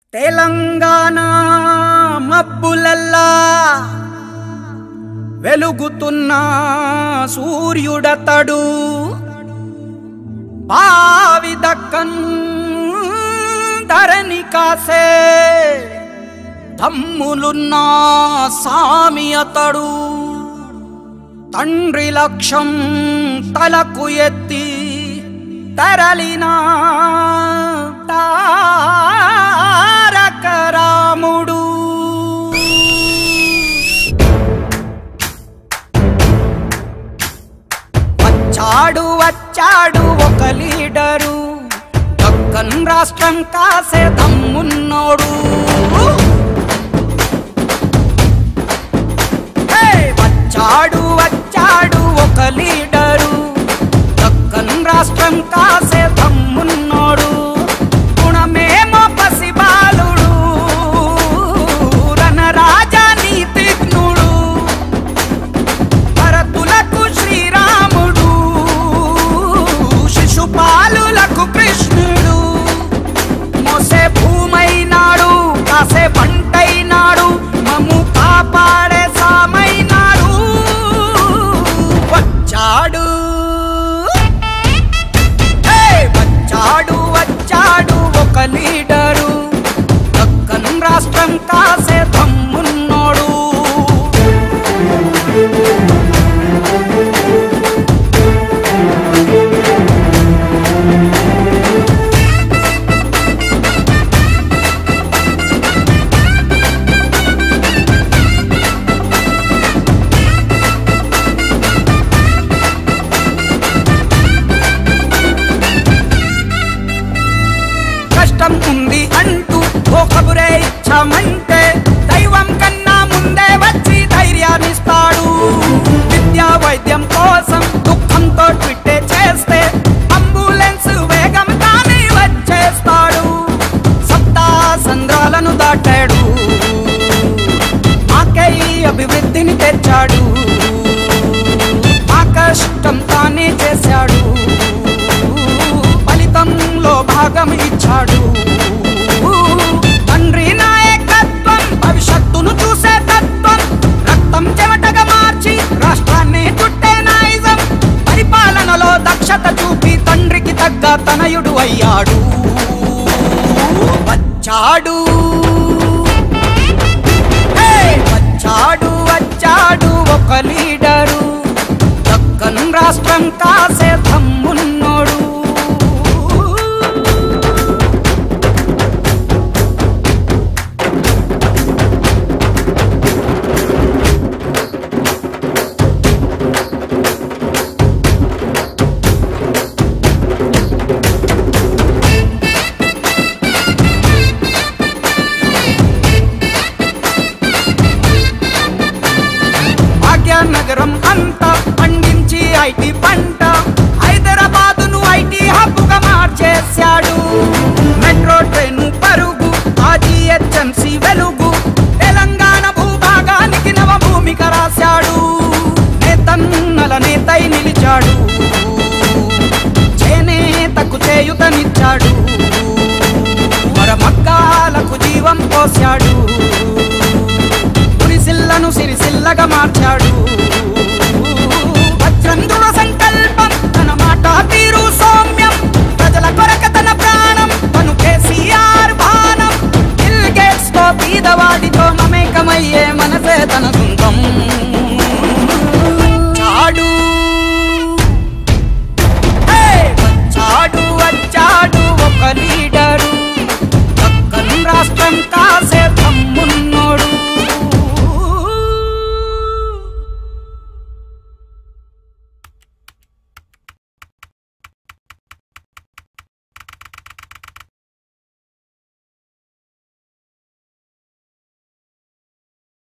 తెలంగాణ మబ్బులల్లా వెలుగుతున్న సూర్యుడతడు బావి దక్కన్ ధరణి కాసే తమ్ములున్న సామి అతడు తండ్రి లక్ష్యం తలకు ఎత్తి తరలిన తారక రాముడు వచ్చాడు వచ్చాడు ఒక లీడరు దక్కన్ రాష్ట్రం కాసే దమ్మున్నోడు హే! వచ్చాడు వచ్చాడు ఒక లీడరు దక్కన్ రాష్ట్రం కాసే దమ్మున్నోడు గుణమేమో పసిబాలుడు రణరాజా నీతిజ్ఞుడు భరతులకు శ్రీరాముడు శిశుపాలులకు కృష్ణుడు మోసే భూమైనాడు కాసే పంటైనాడు మమ్ము కాపాడే సామైనాడు వచ్చాడు హే! వచ్చాడు వచ్చాడు ఒక లీడరు దక్కన్ రాష్ట్రం కాసే తమ్మున్నోడు కష్టం ఉంది అంటూ ఓ కబురే ఇచ్చామంటే దైవం కన్నా ముందే వచ్చి ధైర్యాన్నిస్తాడు విద్యా వైద్యం కోసం దుఃఖంతో ట్విట్టే చేస్తే అంబులెన్స్ వేగం తానే వచ్చేస్తాడు సప్తా సంద్రాలను దాటాడు మాకై అభివృద్ధిని తెచ్చాడు మా కష్టం తానే చేశాడు ఫలితంలో భాగం ఇచ్చాడు తండ్రి నాయకత్వం భవిష్యత్తును చూసే తత్వం రక్తం చెమటగా మార్చి రాష్ట్రాన్ని చుట్టే నాయిజం పరిపాలనలో దక్షత చూపి తండ్రికి తగ్గ తనయుడు అయ్యాడు వచ్చాడు హే! వచ్చాడు వచ్చాడు ఒక లీడరు దక్కన్ రాష్ట్రం కాసే తమ్మున్నోడు భాగ్యనగరం అంతా పండించి ఐటీ పంట హైదరాబాదును ఐటీ హబ్బుగా మార్చేశాడు మెట్రో ట్రైన్ పరుగు ఆజిహెచ్ఎంసి వెలుగు తెలంగాణ భూభాగానికి నవ భూమిక రాశాడు నేతన్నల నేతై నిలిచాడు చేనేతకు చేయుతనిచ్చాడు మరమగ్గాలకు జీవం పోశాడు పురిసిల్లను సిరిసిల్లగా మార్చాడు వజ్రంధ్రుల సంకల్పం తన మాట తీరు సౌమ్యం ప్రజల కొరక తన ప్రాణం తను కేసీఆర్ బాణం బిల్ గేట్స్ తో బీదవాడితో మమేకమయ్యే మనసే తన సొంతం చాడు హే! వచ్చాడు వచ్చాడు ఒక లీడరు దక్కన్ రాష్ట్రం కాసే